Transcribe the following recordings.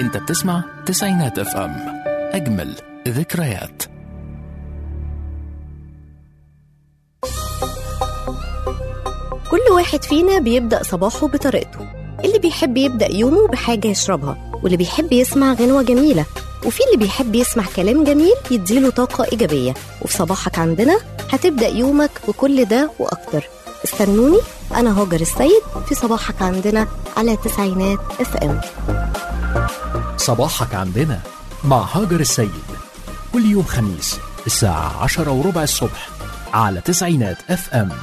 انت بتسمع تسعينات اف ام اجمل ذكريات كل واحد فينا بيبدأ صباحه بطريقته اللي بيحب يبدأ يومه بحاجة يشربها واللي بيحب يسمع غنوة جميلة وفي اللي بيحب يسمع كلام جميل يديله طاقة إيجابية وفي صباحك عندنا هتبدأ يومك بكل ده وأكتر استنوني أنا هاجر السيد في صباحك عندنا على تسعينات اف ام صباحك عندنا مع هاجر السيد كل يوم خميس الساعة عشرة وربع الصبح على تسعينات اف ام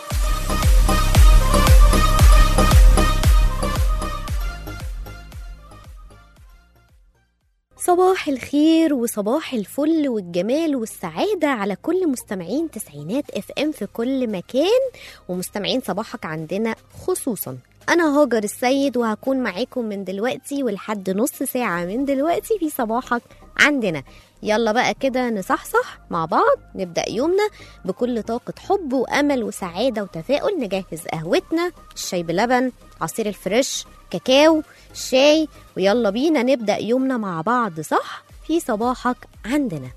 صباح الخير وصباح الفل والجمال والسعادة على كل مستمعين تسعينات اف ام في كل مكان ومستمعين صباحك عندنا خصوصا أنا هاجر السيد وهكون معاكم من دلوقتي ولحد نص ساعة من دلوقتي في صباحك عندنا يلا بقى كده نصحصح مع بعض نبدأ يومنا بكل طاقة حب وأمل وسعادة وتفاؤل نجهز قهوتنا الشاي بلبن عصير الفريش كاكاو شاي ويلا بينا نبدأ يومنا مع بعض صح في صباحك عندنا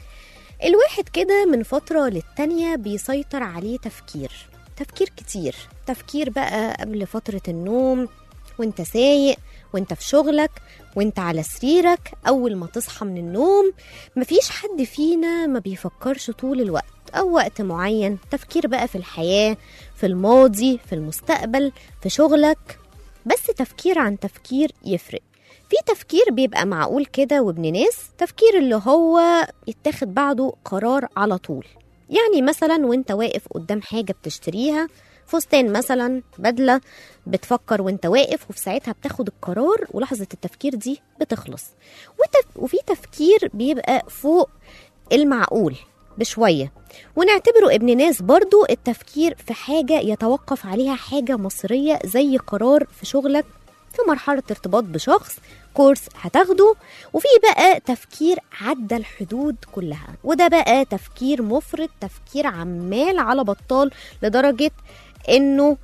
الواحد كده من فترة للتانية بيسيطر عليه تفكير تفكير كتير تفكير بقى قبل فترة النوم وانت سايق وانت في شغلك وانت على سريرك اول ما تصحى من النوم مفيش حد فينا ما بيفكرش طول الوقت او وقت معين تفكير بقى في الحياة في الماضي في المستقبل في شغلك بس تفكير عن تفكير يفرق في تفكير بيبقى معقول كده وابن ناس تفكير اللي هو يتاخد بعده قرار على طول يعني مثلا وانت واقف قدام حاجة بتشتريها فستان مثلا بدلة بتفكر وانت واقف وفي ساعتها بتاخد القرار ولحظة التفكير دي بتخلص وتف... وفي تفكير بيبقى فوق المعقول بشوية ونعتبره ابن ناس برضو التفكير في حاجة يتوقف عليها حاجة مصرية زي قرار في شغلك في مرحلة ارتباط بشخص كورس هتاخده وفي بقى تفكير عدى الحدود كلها وده بقى تفكير مفرط تفكير عمال على بطال لدرجة انه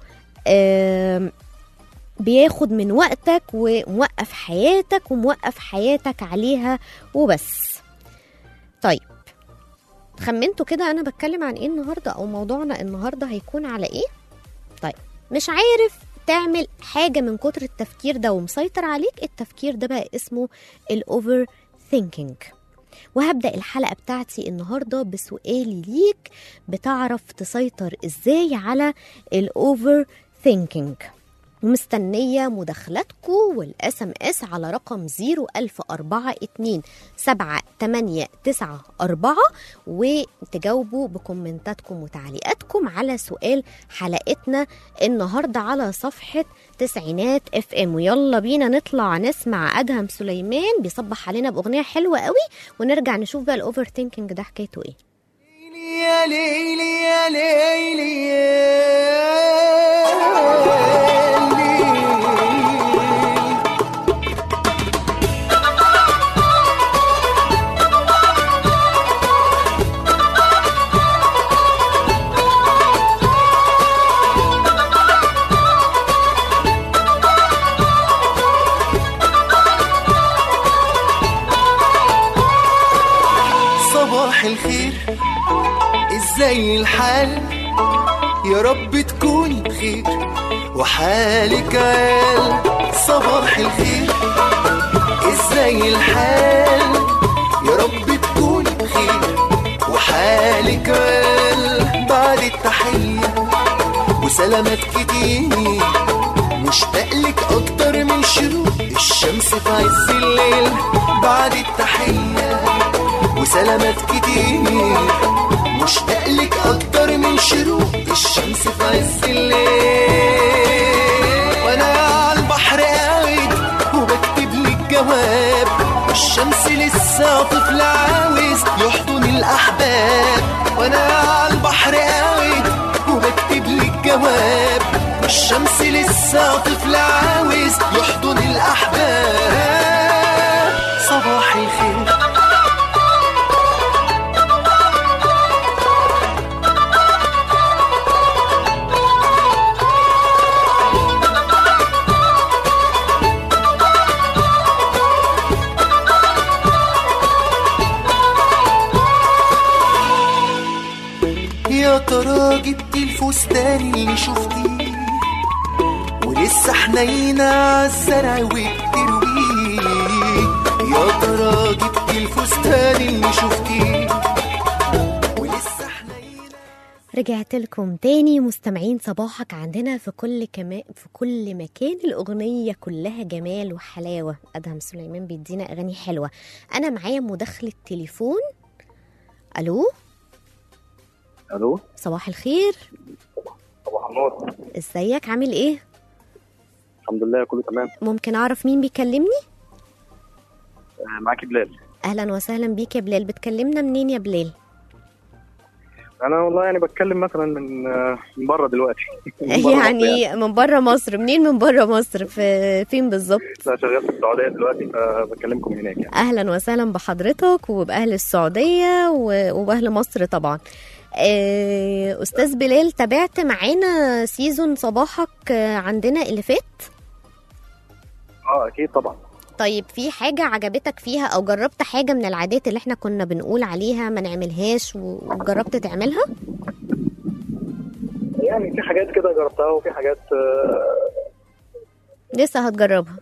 آم، بياخد من وقتك وموقف حياتك وموقف حياتك عليها وبس طيب خمنتوا كده انا بتكلم عن ايه النهارده او موضوعنا النهارده هيكون على ايه طيب مش عارف تعمل حاجه من كتر التفكير ده ومسيطر عليك التفكير ده بقى اسمه الاوفر ثينكينج وهبدا الحلقه بتاعتي النهارده بسؤالي ليك بتعرف تسيطر ازاي على الاوفر ثينكينج ومستنية مداخلاتكم والاس ام اس على رقم 01042 7894 وتجاوبوا بكومنتاتكم وتعليقاتكم على سؤال حلقتنا النهاردة على صفحة تسعينات اف ام ويلا بينا نطلع نسمع ادهم سليمان بيصبح علينا باغنية حلوة قوي ونرجع نشوف بقى الاوفر ثينكينج ده حكايته ايه يا ليلي يا ليلي يا ليلي صباح الخير ازاي الحال يا رب تكوني بخير وحالك عال صباح الخير ازاي الحال يا رب تكوني بخير وحالك عال بعد التحية وسلامات كتير مشتاق لك اكتر من شروق الشمس في عز الليل بعد التحية وسلامات كتير مشتاق لك اكتر من شروق الشمس في عز الليل وانا على البحر قاعد وبكتب لك جواب الشمس لسه طفل عاوز يحضن الاحباب وانا على البحر قاعد وبكتب لك جواب الشمس لسه طفل عاوز يحضن الاحباب صباح الخير الفستان اللي شفتيه ولسه حنينة عالزرع وبترويه يا ترى جبت الفستان اللي شفتيه ولسه حنينة رجعت لكم تاني مستمعين صباحك عندنا في كل كما في كل مكان الأغنية كلها جمال وحلاوة أدهم سليمان بيدينا أغاني حلوة أنا معايا مداخلة تليفون ألو الو صباح الخير صباح النور ازيك عامل ايه الحمد لله كله تمام ممكن أعرف مين بيكلمني آه، معاكي بلال أهلا وسهلا بيك يا بلال بتكلمنا منين يا بلال انا والله يعني بتكلم مثلا من آه، من بره دلوقتي من بره مصر يعني من بره مصر منين من بره مصر في فين بالظبط انا شغال في السعوديه دلوقتي فبكلمكم هناك يعني اهلا وسهلا بحضرتك وباهل السعوديه و- وباهل مصر طبعا آه، استاذ بلال تابعت معانا سيزون صباحك آه، عندنا اللي فات اه اكيد طبعا طيب في حاجة عجبتك فيها أو جربت حاجة من العادات اللي احنا كنا بنقول عليها ما نعملهاش و- وجربت تعملها؟ يعني في حاجات كده جربتها وفي حاجات آه، لسه هتجربها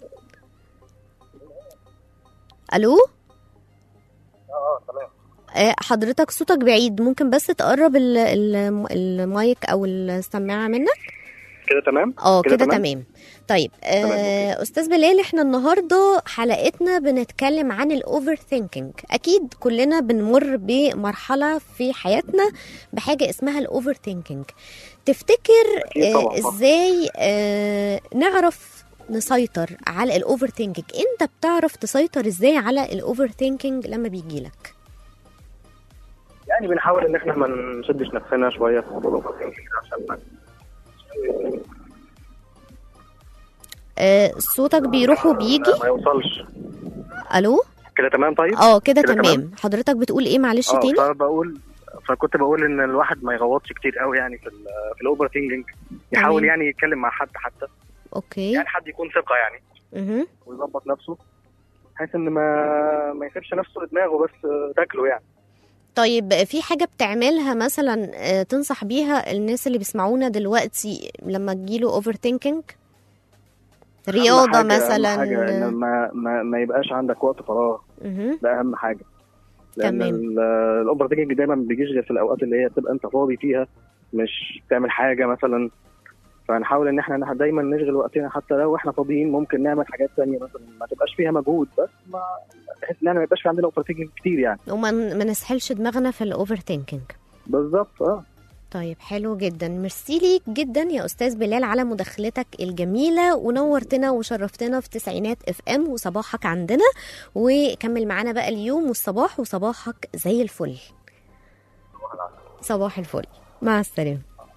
ألو؟ اه تمام آه، حضرتك صوتك بعيد ممكن بس تقرب ال- ال- المايك أو السماعة منك؟ كده تمام اه كده كده تمام؟ تمام طيب تمام، آه استاذ بلال احنا النهارده حلقتنا بنتكلم عن الاوفر ثينكينج اكيد كلنا بنمر بمرحله في حياتنا بحاجه اسمها الاوفر ثينكينج تفتكر أكيد آه طبعاً. ازاي آه نعرف نسيطر على الاوفر ثينكينج انت بتعرف تسيطر ازاي على الاوفر ثينكينج لما بيجي لك يعني بنحاول ان احنا ما نشدش نفسنا شويه في موضوع الأوفر عشان ما آه صوتك بيروح وبيجي ما يوصلش الو كده تمام طيب اه كده كده تمام حضرتك بتقول ايه معلش اه تاني فبقول فكنت بقول ان الواحد ما يغوطش كتير قوي يعني في ال في الاوفر ثينكينج يحاول تمام. يعني يتكلم مع حد حتى اوكي يعني حد يكون ثقه يعني مهم. ويظبط نفسه بحيث ان ما ما يسيبش نفسه لدماغه بس آه، تاكله يعني طيب في حاجة بتعملها مثلا آه، تنصح بيها الناس اللي بيسمعونا دلوقتي لما تجيله اوفر ثينكينج أهم رياضة حاجة- أهم مثلا حاجه ان ما ما, ما يبقاش عندك وقت فراغ مهم. ده اهم حاجه لان تمام. الاوفر ثينكينج دايما ما بيجيش غير في الاوقات اللي هي بتبقى انت فاضي فيها مش بتعمل حاجه مثلا فنحاول ان احنا دايما نشغل وقتنا حتى لو احنا فاضيين ممكن نعمل حاجات تانية مثلا ما تبقاش فيها مجهود بس ما بحيث ان احنا ما يبقاش في عندنا اوفر ثينكينج كتير يعني وما ما نسحلش دماغنا في الاوفر ثينكينج بالظبط اه طيب حلو جدا ميرسي ليك جدا يا استاذ بلال على مداخلتك الجميله ونورتنا وشرفتنا في تسعينات اف ام وصباحك عندنا وكمل معانا بقى اليوم والصباح وصباحك زي الفل صباح الفل مع السلامه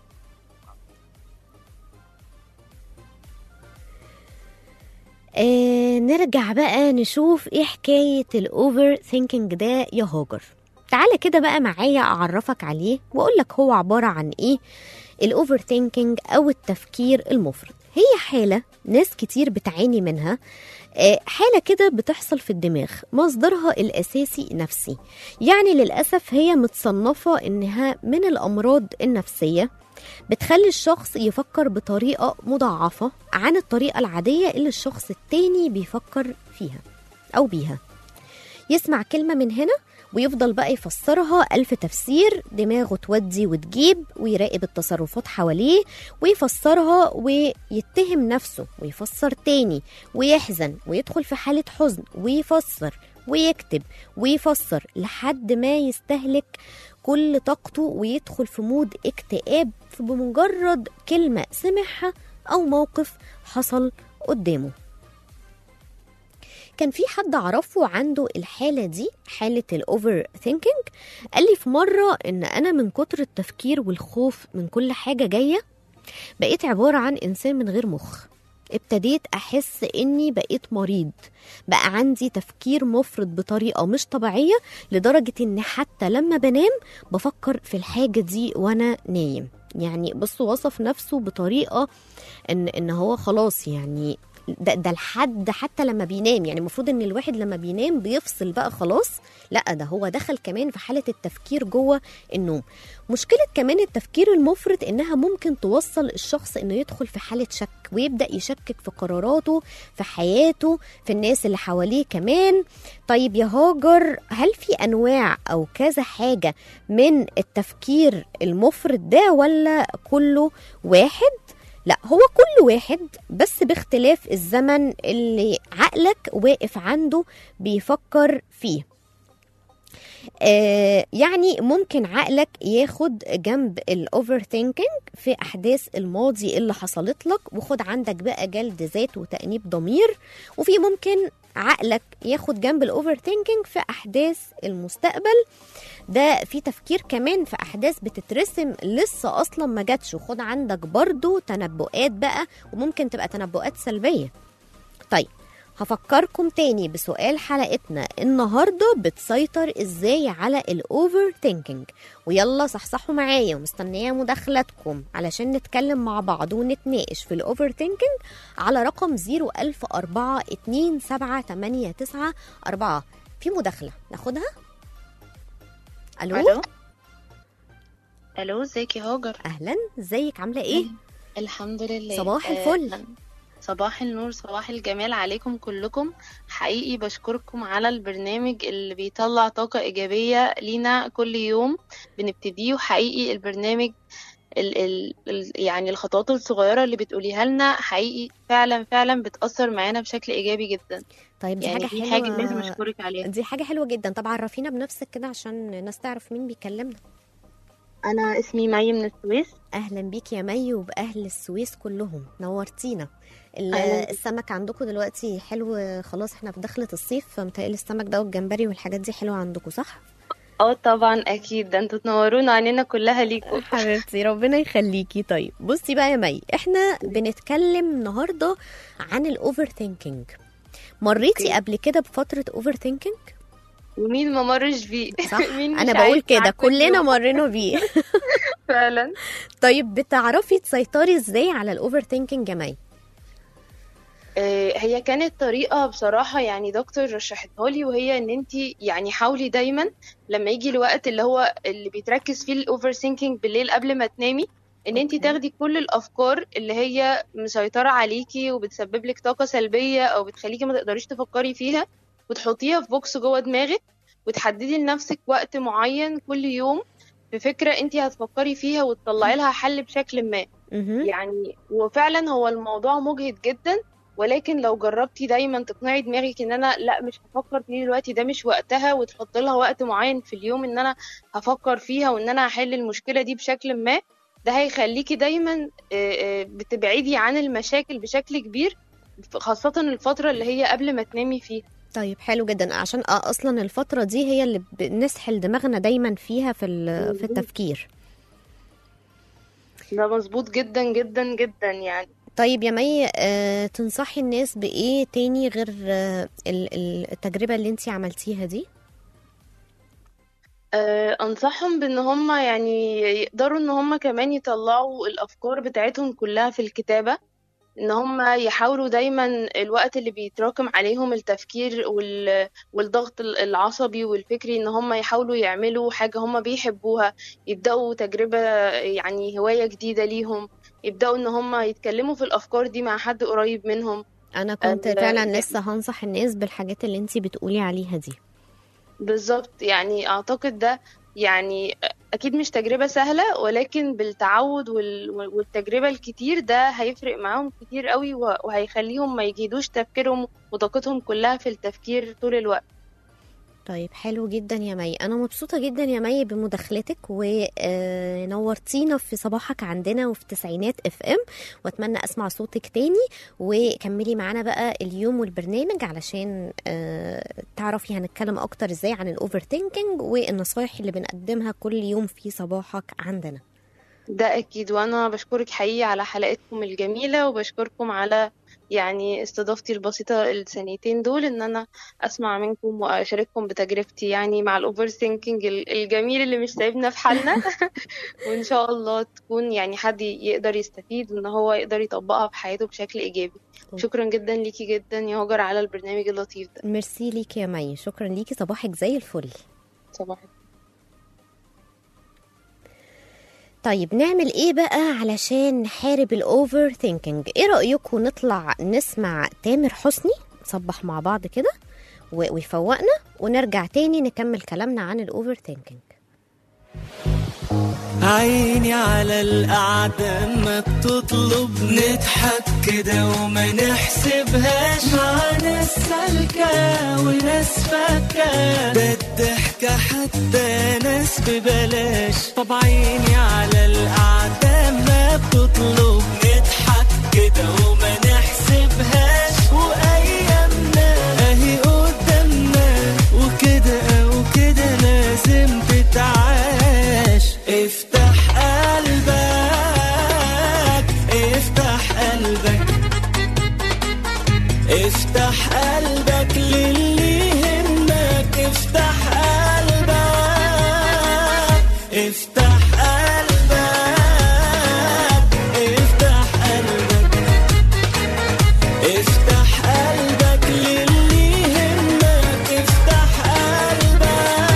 آه نرجع بقى نشوف ايه حكايه الاوفر ثينكينج ده يا هاجر تعالى كده بقى معايا اعرفك عليه واقول لك هو عباره عن ايه الاوفر ثينكينج او التفكير المفرط هي حاله ناس كتير بتعاني منها آه، حاله كده بتحصل في الدماغ مصدرها الاساسي نفسي يعني للاسف هي متصنفه انها من الامراض النفسيه بتخلي الشخص يفكر بطريقه مضاعفه عن الطريقه العاديه اللي الشخص التاني بيفكر فيها او بيها يسمع كلمه من هنا ويفضل بقى يفسرها ألف تفسير دماغه تودي وتجيب ويراقب التصرفات حواليه ويفسرها ويتهم نفسه ويفسر تاني ويحزن ويدخل في حالة حزن ويفسر ويكتب ويفسر لحد ما يستهلك كل طاقته ويدخل في مود اكتئاب بمجرد كلمة سمعها أو موقف حصل قدامه كان في حد اعرفه عنده الحاله دي حاله الاوفر ثينكينج قال لي في مره ان انا من كتر التفكير والخوف من كل حاجه جايه بقيت عباره عن انسان من غير مخ ابتديت احس اني بقيت مريض بقى عندي تفكير مفرط بطريقه مش طبيعيه لدرجه ان حتى لما بنام بفكر في الحاجه دي وانا نايم يعني بص وصف نفسه بطريقه ان ان هو خلاص يعني ده, ده لحد حتى لما بينام يعني المفروض ان الواحد لما بينام بيفصل بقى خلاص لا ده هو دخل كمان في حاله التفكير جوه النوم مشكله كمان التفكير المفرط انها ممكن توصل الشخص انه يدخل في حاله شك ويبدا يشكك في قراراته في حياته في الناس اللي حواليه كمان طيب يا هاجر هل في انواع او كذا حاجه من التفكير المفرط ده ولا كله واحد لا هو كل واحد بس باختلاف الزمن اللي عقلك واقف عنده بيفكر فيه آه يعني ممكن عقلك ياخد جنب الاوفر ثينكينج في احداث الماضي اللي حصلت لك وخد عندك بقى جلد ذات وتانيب ضمير وفي ممكن عقلك ياخد جنب الاوفر ثينكينج في احداث المستقبل ده في تفكير كمان في احداث بتترسم لسه اصلا ما جاتش وخد عندك برضو تنبؤات بقى وممكن تبقى تنبؤات سلبيه طيب هفكركم تاني بسؤال حلقتنا النهارده بتسيطر ازاي على الاوفر ثينكينج ويلا صحصحوا معايا ومستنيه مداخلاتكم علشان نتكلم مع بعض ونتناقش في الاوفر ثينكينج على رقم 010427894 في مداخله ناخدها الو, الو الو ازيك يا هاجر اهلا ازيك عامله ايه الحمد لله صباح آه، الفل. صباح النور صباح الجمال عليكم كلكم حقيقي بشكركم على البرنامج اللي بيطلع طاقة إيجابية لينا كل يوم بنبتديه وحقيقي البرنامج ال ال ال يعني الخطوات الصغيرة اللي بتقوليها لنا حقيقي فعلا فعلا بتأثر معانا بشكل إيجابي جدا طيب دي يعني حاجه دي حاجة لازم حلوه أشكرك عليها دي حاجه حلوه جدا طب عرفينا بنفسك كده عشان الناس تعرف مين بيكلمنا أنا اسمي مي من السويس اهلا بيك يا مي وباهل السويس كلهم نورتينا ال- أهلاً بيك. السمك عندكم دلوقتي حلو خلاص احنا في دخلة الصيف فمتهيألي السمك ده والجمبري والحاجات دي حلوة عندكم صح؟ اه طبعا أكيد ده انتوا تنورونا عينينا كلها ليكم حبيبتي ربنا يخليكي طيب بصي بقى يا مي احنا بنتكلم النهارده عن الاوفر ثينكينج مريتي أوكي. قبل كده بفترة اوفر ثينكينج ومين ما مرش بيه صح مين مش انا بقول عايش كده معاك كل كلنا يوم؟ مرينا بيه فعلا طيب بتعرفي تسيطري ازاي على الاوفر ثينكينج يا مي آه، هي كانت طريقة بصراحة يعني دكتور رشحتها لي وهي ان انت يعني حاولي دايما لما يجي الوقت اللي هو اللي بيتركز فيه الاوفر ثينكينج بالليل قبل ما تنامي ان انت أوكي. تاخدي كل الافكار اللي هي مسيطرة عليكي وبتسبب لك طاقة سلبية او بتخليكي ما تقدريش تفكري فيها وتحطيها في بوكس جوه دماغك وتحددي لنفسك وقت معين كل يوم في فكرة انت هتفكري فيها وتطلعي لها حل بشكل ما مهم. يعني وفعلا هو الموضوع مجهد جدا ولكن لو جربتي دايما تقنعي دماغك ان انا لا مش هفكر فيه دلوقتي ده مش وقتها وتحط لها وقت معين في اليوم ان انا هفكر فيها وان انا هحل المشكلة دي بشكل ما ده هيخليكي دايما آه، آه، بتبعدي عن المشاكل بشكل كبير خاصة الفترة اللي هي قبل ما تنامي فيها طيب حلو جدا عشان آه اصلا الفترة دي هي اللي بنسحل دماغنا دايما فيها في ال- في التفكير ده مظبوط جدا جدا جدا يعني طيب يا مي آه تنصحي الناس بايه تاني غير آه ال- ال- التجربة اللي انتي عملتيها دي آه، أنصحهم بإن هم يعني يقدروا إن هم كمان يطلعوا الأفكار بتاعتهم كلها في الكتابة إن هم يحاولوا دايما الوقت اللي بيتراكم عليهم التفكير وال... والضغط العصبي والفكري إن هم يحاولوا يعملوا حاجة هم بيحبوها يبدأوا تجربة يعني هواية جديدة ليهم يبدأوا إن هم يتكلموا في الأفكار دي مع حد قريب منهم انا كنت آه، فعلا يعني- لسه هنصح الناس بالحاجات اللي انتي بتقولي عليها دي بالظبط يعني اعتقد ده يعني اكيد مش تجربة سهلة ولكن بالتعود وال- والتجربة الكتير ده هيفرق معاهم كتير قوي و- وهيخليهم ما يجهدوش تفكيرهم وطاقتهم كلها في التفكير طول الوقت طيب حلو جدا يا مي انا مبسوطه جدا يا مي بمداخلتك ونورتينا في صباحك عندنا وفي تسعينات اف ام واتمنى اسمع صوتك تاني وكملي معانا بقى اليوم والبرنامج علشان آه، تعرفي هنتكلم اكتر ازاي عن الاوفر ثينكينج والنصايح اللي بنقدمها كل يوم في صباحك عندنا ده اكيد وانا بشكرك حقيقي على حلقتكم الجميلة وبشكركم على يعني استضافتي البسيطة السنتين دول ان انا اسمع منكم واشارككم بتجربتي يعني مع الاوفر ثينكينج الجميل اللي مش سايبنا في حالنا وان شاء الله تكون يعني حد يقدر يستفيد وان هو يقدر يطبقها في حياته بشكل ايجابي شكرا جدا ليكي جدا يا هاجر على البرنامج اللطيف ده ميرسي ليكي يا مي شكرا ليكي صباحك زي الفل صباح طيب نعمل ايه بقى علشان نحارب الاوفر ثينكينج ايه رايكم نطلع نسمع تامر حسني نصبح مع بعض كده و- ويفوقنا ونرجع تاني نكمل كلامنا عن الاوفر ثينكينج عيني على القعدة ما بتطلب نضحك كده وما نحسبهاش مع ناس سالكة وناس فاكة ده الضحكة حتى ناس ببلاش طب عيني على القعدة ما بتطلب نضحك كده وما نحسبهاش وأيامنا أهي قدامنا وكده أو كده لازم تتعاش افتح قلبك افتح قلبك افتح قلبك للي يهمك افتح قلبك افتح قلبك افتح قلبك افتح قلبك للي يهمك افتح قلبك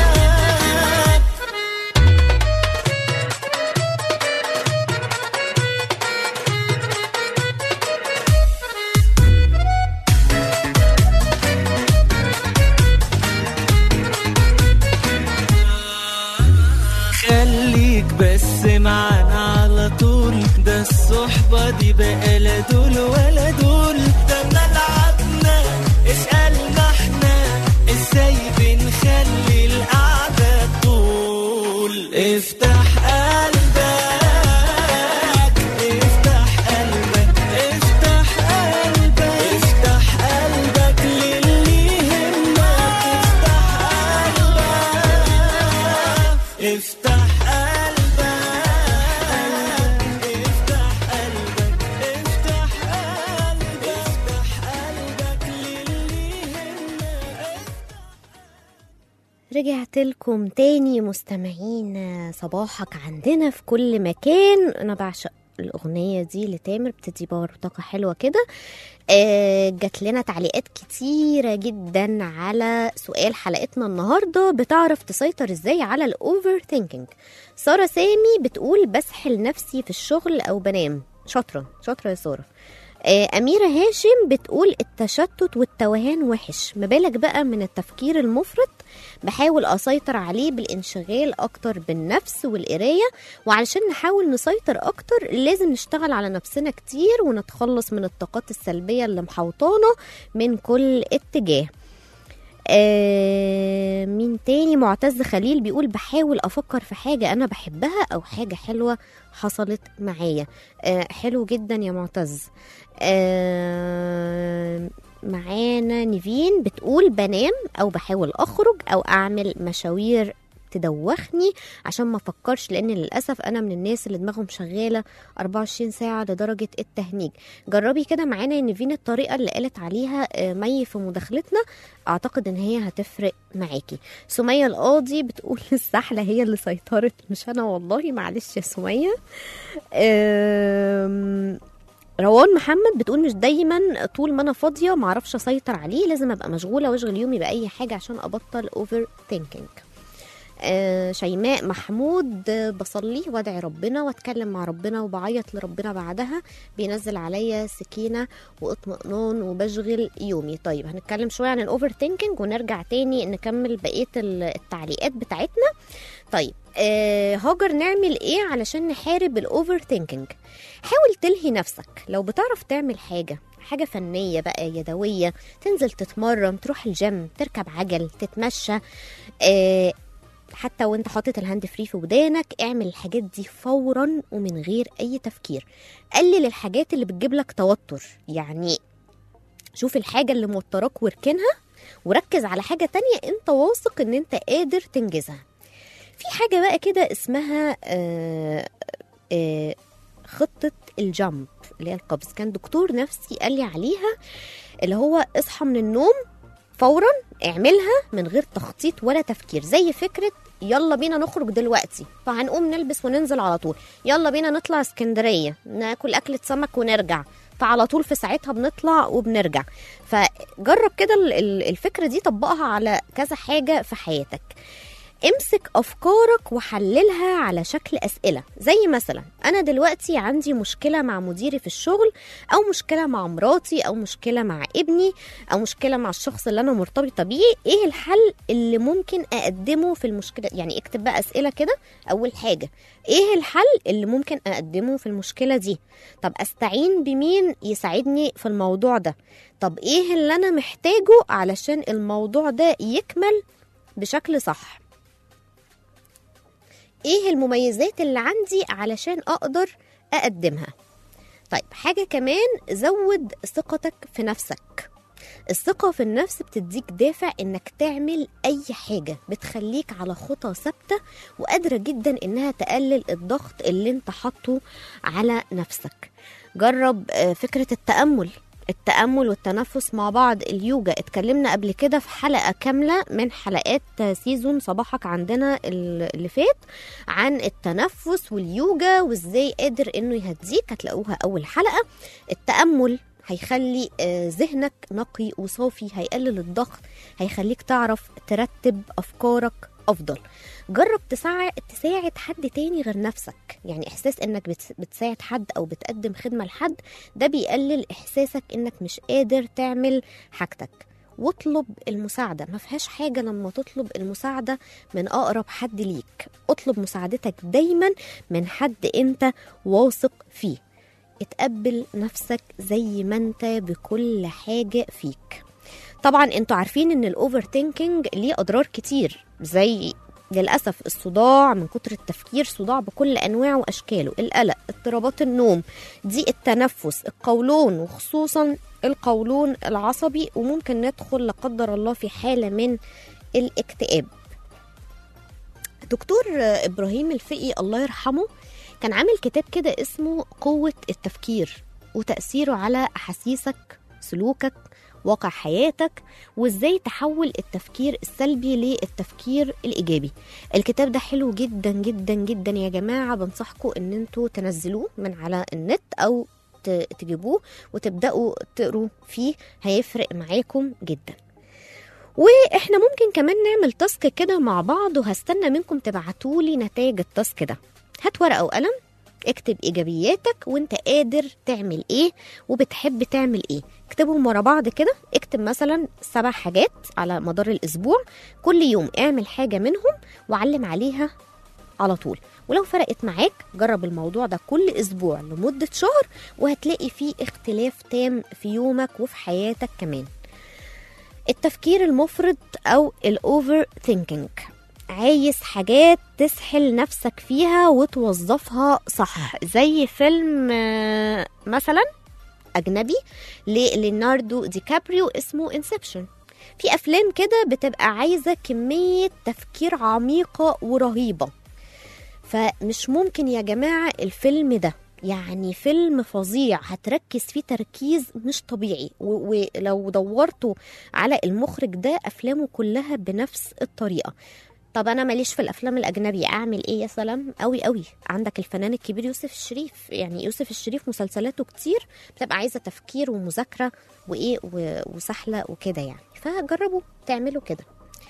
خليك بس معانا على طول ده الصحبة دي بقى لا دول ولا دول ده ملعبنا اسألنا احنا ازاي بنخلي القعدة طول افتح قلبك افتح قلبك افتح قلبك افتح قلبك للي يهمك افتح قلبك افتح قلبك افتح قلبك افتح قلبك افتح قلبك للي يهمك رجعت لكم تاني مستمعين صباحك عندنا في كل مكان انا بعشق الاغنيه دي لتامر بتدي باور طاقه حلوه كده آه جات لنا تعليقات كتيره جدا على سؤال حلقتنا النهارده بتعرف تسيطر ازاي على الاوفر ثينكينج ساره سامي بتقول بسحل نفسي في الشغل او بنام شاطره شاطره يا ساره آه، أميرة هاشم بتقول التشتت والتوهان وحش ما بالك بقى من التفكير المفرط بحاول أسيطر عليه بالانشغال أكتر بالنفس والقراية وعلشان نحاول نسيطر أكتر لازم نشتغل على نفسنا كتير ونتخلص من الطاقات السلبية اللي محوطانا من كل اتجاه آه مين تاني معتز خليل بيقول بحاول افكر في حاجة انا بحبها او حاجة حلوة حصلت معايا آه حلو جدا يا معتز آه معانا نيفين بتقول بنام او بحاول اخرج او اعمل مشاوير تدوخني عشان ما افكرش لان للاسف انا من الناس اللي دماغهم شغاله 24 ساعه لدرجه التهنيج جربي كده معانا يا نيفين الطريقه اللي قالت عليها آه، مي في مداخلتنا اعتقد ان هي هتفرق معاكي سميه القاضي بتقول السحله هي اللي سيطرت مش انا والله معلش يا سميه آم، روان محمد بتقول مش دايما طول ما انا فاضيه معرفش اسيطر عليه لازم ابقى مشغوله واشغل يومي باي حاجه عشان ابطل اوفر ثينكينج آه شيماء محمود آه، بصلي وادعي ربنا واتكلم مع ربنا وبعيط لربنا بعدها بينزل عليا سكينه واطمئنان وبشغل يومي طيب هنتكلم شويه عن الاوفر ثينكينج ونرجع تاني نكمل بقيه ال- التعليقات بتاعتنا طيب آه هاجر نعمل ايه علشان نحارب الاوفر ثينكينج حاول تلهي نفسك لو بتعرف تعمل حاجه حاجة فنية بقى يدوية تنزل تتمرن تروح الجيم تركب عجل تتمشى آه حتى وانت حاطط الهاند فري في ودانك اعمل الحاجات دي فورا ومن غير اي تفكير قلل الحاجات اللي بتجيب لك توتر يعني شوف الحاجة اللي موتراك واركنها وركز على حاجة تانية انت واثق ان انت قادر تنجزها في حاجة بقى كده اسمها آه آه خطة الجامب اللي هي القفز كان دكتور نفسي قال لي عليها اللي هو اصحى من النوم فورا اعملها من غير تخطيط ولا تفكير زي فكره يلا بينا نخرج دلوقتي فهنقوم نلبس وننزل على طول يلا بينا نطلع اسكندريه ناكل اكله سمك ونرجع فعلى طول في ساعتها بنطلع وبنرجع فجرب كده ال- ال- الفكره دي طبقها على كذا حاجه في حياتك امسك افكارك وحللها على شكل اسئله زي مثلا انا دلوقتي عندي مشكله مع مديري في الشغل او مشكله مع مراتي او مشكله مع ابني او مشكله مع الشخص اللي انا مرتبطه بيه ايه الحل اللي ممكن اقدمه في المشكله يعني اكتب بقى اسئله كده اول حاجه ايه الحل اللي ممكن اقدمه في المشكله دي طب استعين بمين يساعدني في الموضوع ده طب ايه اللي انا محتاجه علشان الموضوع ده يكمل بشكل صح ايه المميزات اللي عندي علشان اقدر اقدمها طيب حاجه كمان زود ثقتك في نفسك الثقة في النفس بتديك دافع انك تعمل اي حاجة بتخليك على خطى ثابتة وقادرة جدا انها تقلل الضغط اللي انت حاطه على نفسك جرب آه، فكرة التأمل التأمل والتنفس مع بعض اليوجا اتكلمنا قبل كده في حلقة كاملة من حلقات سيزون صباحك عندنا اللي فات عن التنفس واليوجا وازاي قادر انه يهديك هتلاقوها اول حلقة التأمل هيخلي آه، ذهنك نقي وصافي هيقلل الضغط هيخليك تعرف ترتب افكارك افضل جرب تساعد تساعد حد تاني غير نفسك يعني احساس انك بتس- بتساعد حد او بتقدم خدمه لحد ده بيقلل احساسك انك مش قادر تعمل حاجتك واطلب المساعدة ما فيهاش حاجة لما تطلب المساعدة من أقرب حد ليك اطلب مساعدتك دايما من حد أنت واثق فيه اتقبل نفسك زي ما انت بكل حاجة فيك طبعا انتوا عارفين ان الاوفر ثينكينج ليه اضرار كتير زي للاسف الصداع من كتر التفكير صداع بكل انواعه واشكاله القلق اضطرابات النوم ضيق التنفس القولون وخصوصا القولون العصبي وممكن ندخل لا قدر الله في حاله من الاكتئاب دكتور ابراهيم الفقي الله يرحمه كان عامل كتاب كده اسمه قوه التفكير وتاثيره على احاسيسك سلوكك واقع حياتك وازاي تحول التفكير السلبي للتفكير الايجابي الكتاب ده حلو جدا جدا جدا يا جماعه بنصحكم ان انتوا تنزلوه من على النت او ت- تجيبوه وتبداوا تقروا فيه هيفرق معاكم جدا واحنا ممكن كمان نعمل تاسك كده مع بعض وهستنى منكم تبعتولي نتائج التاسك ده هات ورقه وقلم اكتب ايجابياتك وانت قادر تعمل ايه وبتحب تعمل ايه اكتبهم ورا بعض كده اكتب مثلا سبع حاجات على مدار الاسبوع كل يوم اعمل حاجه منهم وعلم عليها على طول ولو فرقت معاك جرب الموضوع ده كل اسبوع لمده شهر وهتلاقي فيه اختلاف تام في يومك وفي حياتك كمان التفكير المفرط او الاوفر ثينكينج عايز حاجات تسحل نفسك فيها وتوظفها صح زي فيلم آه، مثلا اجنبي لليوناردو دي كابريو اسمه انسبشن في افلام كده بتبقى عايزه كميه تفكير عميقه ورهيبه فمش ممكن يا جماعه الفيلم ده يعني فيلم فظيع هتركز فيه تركيز مش طبيعي و- ولو دورتوا على المخرج ده افلامه كلها بنفس الطريقه طب انا ماليش في الافلام الاجنبي اعمل ايه يا سلام قوي قوي عندك الفنان الكبير يوسف الشريف يعني يوسف الشريف مسلسلاته كتير بتبقى عايزه تفكير ومذاكره وايه و- وسحله وكده يعني فجربوا تعملوا كده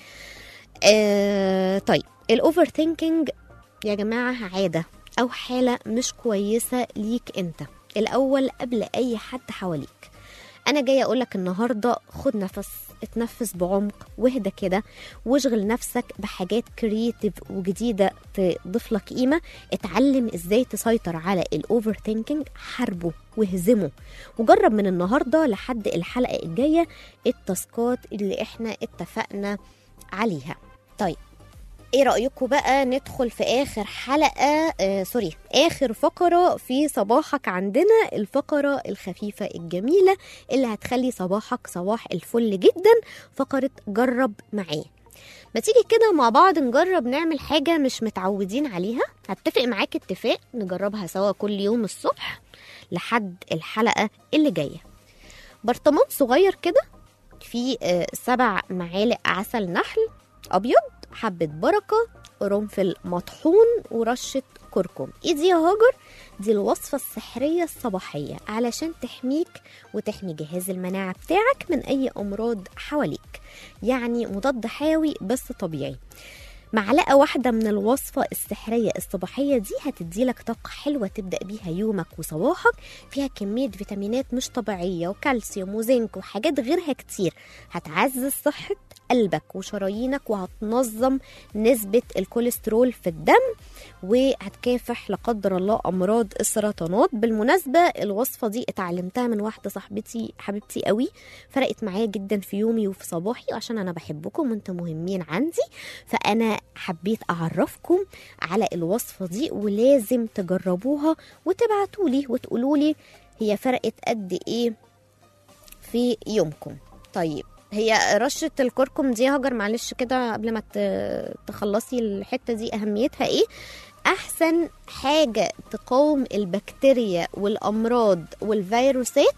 آه طيب الاوفر ثينكينج يا جماعه عاده او حاله مش كويسه ليك انت الاول قبل اي حد حواليك انا جايه اقولك النهارده خد نفس اتنفس بعمق واهدى كده واشغل نفسك بحاجات كرييتيف وجديده تضيف لك قيمه اتعلم ازاي تسيطر على الاوفر ثينكينج حاربه واهزمه وجرب من النهارده لحد الحلقه الجايه التاسكات اللي احنا اتفقنا عليها طيب ايه رأيكم بقى ندخل في اخر حلقة آه سوري اخر فقرة في صباحك عندنا الفقرة الخفيفة الجميلة اللي هتخلي صباحك صباح الفل جدا فقرة جرب معاه ما تيجي كده مع بعض نجرب نعمل حاجة مش متعودين عليها هتفق معاك اتفاق نجربها سوا كل يوم الصبح لحد الحلقة اللي جاية برطمان صغير كده فيه آه، سبع معالق عسل نحل أبيض حبة بركة قرنفل مطحون ورشة كركم ايه دي يا هاجر دي الوصفة السحرية الصباحية علشان تحميك وتحمي جهاز المناعة بتاعك من أي أمراض حواليك يعني مضاد حيوي بس طبيعي معلقة واحدة من الوصفة السحرية الصباحية دي هتديلك طاقة حلوة تبدأ بيها يومك وصباحك فيها كمية فيتامينات مش طبيعية وكالسيوم وزنك وحاجات غيرها كتير هتعزز صحة قلبك وشرايينك وهتنظم نسبة الكوليسترول في الدم وهتكافح لا قدر الله امراض السرطانات بالمناسبه الوصفه دي اتعلمتها من واحده صاحبتي حبيبتي قوي فرقت معايا جدا في يومي وفي صباحي عشان انا بحبكم وانتم مهمين عندي فانا حبيت اعرفكم على الوصفه دي ولازم تجربوها وتبعتولي وتقولولي هي فرقت قد ايه في يومكم طيب هي رشة الكركم دي يا هاجر معلش كده قبل ما ت- تخلصي الحتة دي أهميتها إيه؟ أحسن حاجة تقاوم البكتيريا والأمراض والفيروسات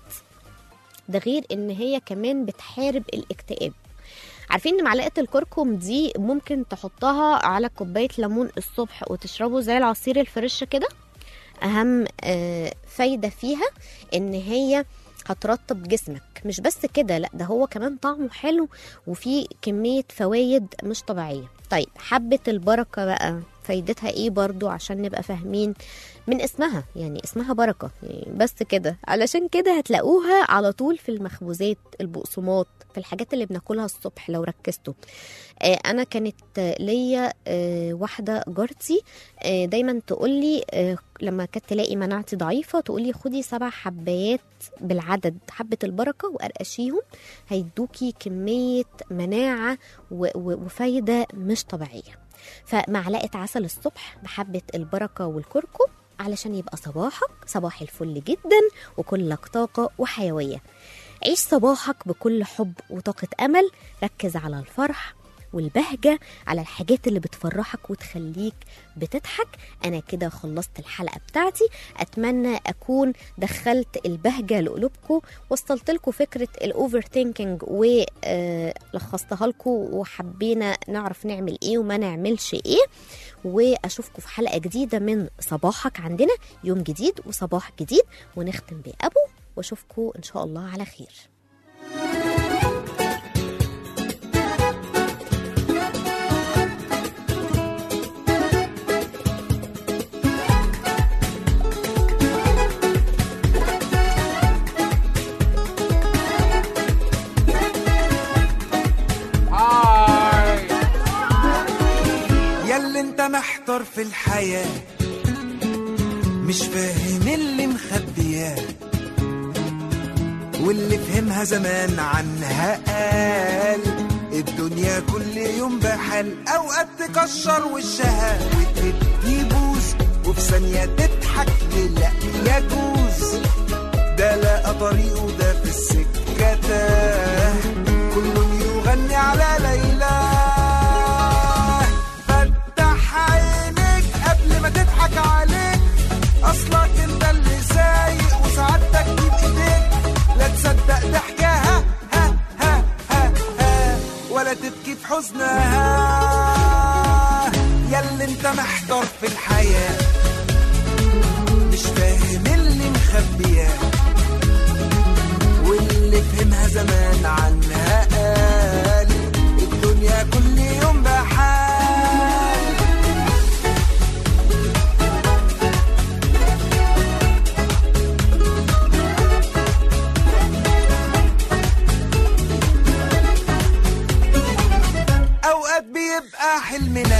ده غير إن هي كمان بتحارب الاكتئاب عارفين ان معلقه الكركم دي ممكن تحطها على كوبايه ليمون الصبح وتشربه زي العصير الفريش كده اهم آه، فايده فيها ان هي هترطب جسمك مش بس كده لا ده هو كمان طعمه حلو وفيه كمية فوايد مش طبيعية طيب حبة البركة بقى فايدتها ايه برضو عشان نبقى فاهمين من اسمها يعني اسمها بركة يعني بس كده علشان كده هتلاقوها على طول في المخبوزات البقسماط في الحاجات اللي بناكلها الصبح لو ركزتوا آه، انا كانت آه، ليا آه، واحده جارتي آه، دايما تقولي آه، لما كانت تلاقي مناعتي ضعيفه تقولي خدي سبع حبايات بالعدد حبه البركه وقرقشيهم هيدوكي كميه مناعه و- و- وفايده مش طبيعيه فمعلقه عسل الصبح بحبه البركه والكركم علشان يبقى صباحك صباح الفل جدا وكلك طاقه وحيويه عيش صباحك بكل حب وطاقة أمل ركز على الفرح والبهجة على الحاجات اللي بتفرحك وتخليك بتضحك أنا كده خلصت الحلقة بتاعتي أتمنى أكون دخلت البهجة لقلوبكم وصلت لكم فكرة الأوفر ثينكينج ولخصتها لكم وحبينا نعرف نعمل إيه وما نعملش إيه وأشوفكم في حلقة جديدة من صباحك عندنا يوم جديد وصباح جديد ونختم بأبو واشوفكم ان شاء الله على خير ياللي انت محتار في الحياة مش فاهم اللي مخبياه واللي فهمها زمان عنها قال الدنيا كل يوم بحال اوقات تكشر وشها وتدي بوز وفي ثانية تضحك لا يجوز ده لقى طريقه ده في السكة تاه كل يغني على ليلى فتح عينيك قبل ما تضحك عليك اصلك انت اللي سايق وسعادتك دي بايديك لا تصدق ضحكها ها ها ها ها ولا تبكي في حزنها ياللي انت محتار في الحياه مش فاهم اللي مخبياه واللي فهمها زمان عنها قال الدنيا كل يوم بحال اوقات بيبقى حلمنا